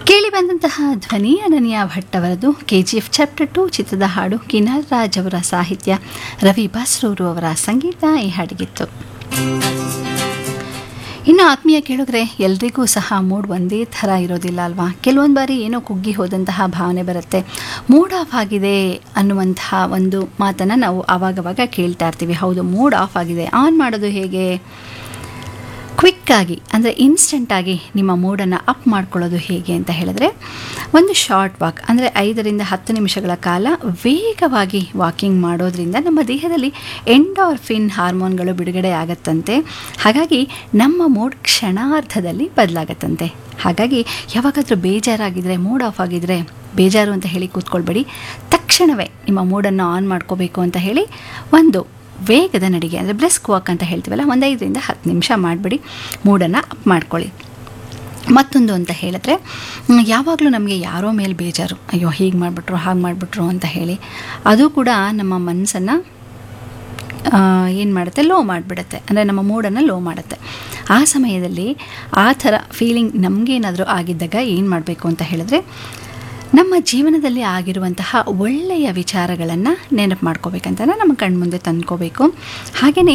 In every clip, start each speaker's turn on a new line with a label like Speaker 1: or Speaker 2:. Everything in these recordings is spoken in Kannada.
Speaker 1: ಕೇಳಿ ಬಂದಂತಹ ಧ್ವನಿ ಅನನ್ಯ ಭಟ್ ಅವರದು K G F chapter two ಚಿತ್ರದ ಹಾಡು ಕಿನಾಲ್ ರಾಜ್ ಅವರ ಸಾಹಿತ್ಯ ರವಿ ಬಾಸ್ರೂರು ಅವರ ಸಂಗೀತ ಈ ಹಾಡಿಗಿತ್ತು ಇನ್ನು ಆತ್ಮೀಯ ಕೇಳಿದ್ರೆ ಎಲ್ರಿಗೂ ಸಹ ಮೂಡ್ ಒಂದೇ ಥರ ಇರೋದಿಲ್ಲ ಅಲ್ವಾ ಕೆಲವೊಂದು ಬಾರಿ ಏನೋ ಕುಗ್ಗಿ ಹೋದಂತಹ ಭಾವನೆ ಬರುತ್ತೆ ಮೂಡ್ ಆಫ್ ಆಗಿದೆ ಅನ್ನುವಂತಹ ಒಂದು ಮಾತನ್ನು ನಾವು ಆವಾಗವಾಗ ಕೇಳ್ತಾ ಇರ್ತೀವಿ ಹೌದು ಮೂಡ್ ಆಫ್ ಆಗಿದೆ ಆನ್ ಮಾಡೋದು ಹೇಗೆ ಕ್ವಿಕ್ಕಾಗಿ ಅಂದರೆ ಇನ್ಸ್ಟೆಂಟಾಗಿ ನಿಮ್ಮ ಮೂಡನ್ನು ಅಪ್ ಮಾಡ್ಕೊಳ್ಳೋದು ಹೇಗೆ ಅಂತ ಹೇಳಿದ್ರೆ ಒಂದು ಶಾರ್ಟ್ ವಾಕ್ ಅಂದರೆ ಐದರಿಂದ ಹತ್ತು ನಿಮಿಷಗಳ ಕಾಲ ವೇಗವಾಗಿ ವಾಕಿಂಗ್ ಮಾಡೋದ್ರಿಂದ ನಮ್ಮ ದೇಹದಲ್ಲಿ ಎಂಡಾರ್ಫಿನ್ ಹಾರ್ಮೋನ್ಗಳು ಬಿಡುಗಡೆ ಆಗತ್ತಂತೆ ಹಾಗಾಗಿ ನಮ್ಮ ಮೂಡ್ ಕ್ಷಣಾರ್ಧದಲ್ಲಿ ಬದಲಾಗತ್ತಂತೆ ಹಾಗಾಗಿ ಯಾವಾಗಾದರೂ ಬೇಜಾರಾಗಿದ್ದರೆ ಮೂಡ್ ಆಫ್ ಆಗಿದ್ದರೆ ಬೇಜಾರು ಅಂತ ಹೇಳಿ ಕೂತ್ಕೊಳ್ಬೇಡಿ ತಕ್ಷಣವೇ ನಿಮ್ಮ ಮೂಡನ್ನು ಆನ್ ಮಾಡ್ಕೋಬೇಕು ಅಂತ ಹೇಳಿ ಒಂದು ವೇಗದ ನಡಿಗೆ ಅಂದರೆ ಬ್ರೆಸ್ಕ್ ವಾಕ್ ಅಂತ ಹೇಳ್ತೀವಲ್ಲ ಒಂದು ಐದರಿಂದ ಹತ್ತು ನಿಮಿಷ ಮಾಡಿಬಿಡಿ ಮೂಡನ್ನು ಅಪ್ ಮಾಡ್ಕೊಳ್ಳಿ ಮತ್ತೊಂದು ಅಂತ ಹೇಳಿದ್ರೆ ಯಾವಾಗಲೂ ನಮಗೆ ಯಾರೋ ಮೇಲೆ ಬೇಜಾರು ಅಯ್ಯೋ ಹೀಗೆ ಮಾಡಿಬಿಟ್ರು ಹಾಗೆ ಮಾಡಿಬಿಟ್ರು ಅಂತ ಹೇಳಿ ಅದು ಕೂಡ ನಮ್ಮ ಮನಸ್ಸನ್ನು ಏನು ಮಾಡುತ್ತೆ ಲೋ ಮಾಡಿಬಿಡುತ್ತೆ ಅಂದರೆ ನಮ್ಮ ಮೂಡನ್ನು ಲೋ ಮಾಡುತ್ತೆ ಆ ಸಮಯದಲ್ಲಿ ಆ ಥರ ಫೀಲಿಂಗ್ ನಮಗೇನಾದರೂ ಆಗಿದ್ದಾಗ ಏನು ಮಾಡಬೇಕು ಅಂತ ಹೇಳಿದ್ರೆ ನಮ್ಮ ಜೀವನದಲ್ಲಿ ಆಗಿರುವಂತಹ ಒಳ್ಳೆಯ ವಿಚಾರಗಳನ್ನು ನೆನಪು ಮಾಡ್ಕೋಬೇಕಂತ ನಮ್ಮ ಕಣ್ಮುಂದೆ ತಂದ್ಕೋಬೇಕು ಹಾಗೆಯೇ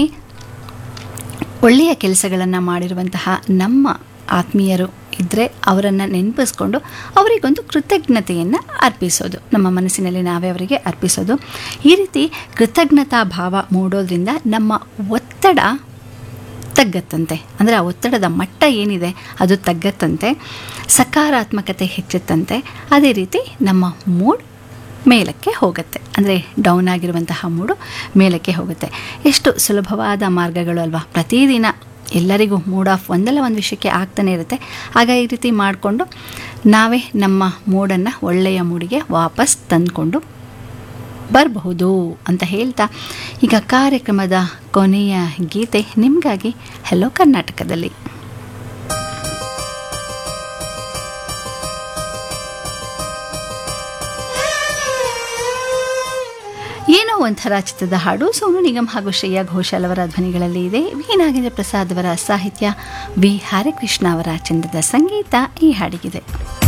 Speaker 1: ಒಳ್ಳೆಯ ಕೆಲಸಗಳನ್ನು ಮಾಡಿರುವಂತಹ ನಮ್ಮ ಆತ್ಮೀಯರು ಇದ್ದರೆ ಅವರನ್ನು ನೆನಪಿಸ್ಕೊಂಡು ಅವರಿಗೊಂದು ಕೃತಜ್ಞತೆಯನ್ನು ಅರ್ಪಿಸೋದು ನಮ್ಮ ಮನಸ್ಸಿನಲ್ಲಿ ನಾವೇ ಅವರಿಗೆ ಅರ್ಪಿಸೋದು ಈ ರೀತಿ ಕೃತಜ್ಞತಾ ಭಾವ ಮೂಡೋದ್ರಿಂದ ನಮ್ಮ ಒತ್ತಡ ತಗ್ಗತ್ತಂತೆ ಅಂದರೆ ಆ ಒತ್ತಡದ ಮಟ್ಟ ಏನಿದೆ ಅದು ತಗ್ಗತ್ತಂತೆ ಸಕಾರಾತ್ಮಕತೆ ಹೆಚ್ಚುತ್ತಂತೆ ಅದೇ ರೀತಿ ನಮ್ಮ ಮೂಡ್ ಮೇಲಕ್ಕೆ ಹೋಗುತ್ತೆ ಅಂದರೆ ಡೌನ್ ಆಗಿರುವಂತಹ ಮೂಡು ಮೇಲಕ್ಕೆ ಹೋಗುತ್ತೆ ಎಷ್ಟು ಸುಲಭವಾದ ಮಾರ್ಗಗಳು ಅಲ್ವಾ ಪ್ರತಿದಿನ ಎಲ್ಲರಿಗೂ ಮೂಡ್ ಆಫ್ ಒಂದಲ್ಲ ಒಂದು ವಿಷಯಕ್ಕೆ ಆಗ್ತಾನೆ ಇರುತ್ತೆ ಆಗ ಈ ರೀತಿ ಮಾಡಿಕೊಂಡು ನಾವೇ ನಮ್ಮ ಮೂಡನ್ನು ಒಳ್ಳೆಯ ಮೂಡಿಗೆ ವಾಪಸ್ ತಂದುಕೊಂಡು ಬರಬಹುದು ಅಂತ ಹೇಳ್ತಾ ಈಗ ಕಾರ್ಯಕ್ರಮದ ಕೊನೆಯ ಗೀತೆ ನಿಮಗಾಗಿ ಹೆಲೋ ಕರ್ನಾಟಕದಲ್ಲಿ ಏನೋ ಒಂಥರ ಚಿತ್ರದ ಹಾಡು ಸೋನು ನಿಗಮ್ ಹಾಗೂ ಶ್ರೇಯಾ ಘೋಷಾಲ್ ಅವರ ಧ್ವನಿಗಳಲ್ಲಿ ಇದೆ ವಿ ನಾಗೇಂದ್ರ ಪ್ರಸಾದ್ ಅವರ ಸಾಹಿತ್ಯ ವಿ ಹರಿಕೃಷ್ಣ ಅವರ ಚಂದದ ಸಂಗೀತ ಈ ಹಾಡಿಗಿದೆ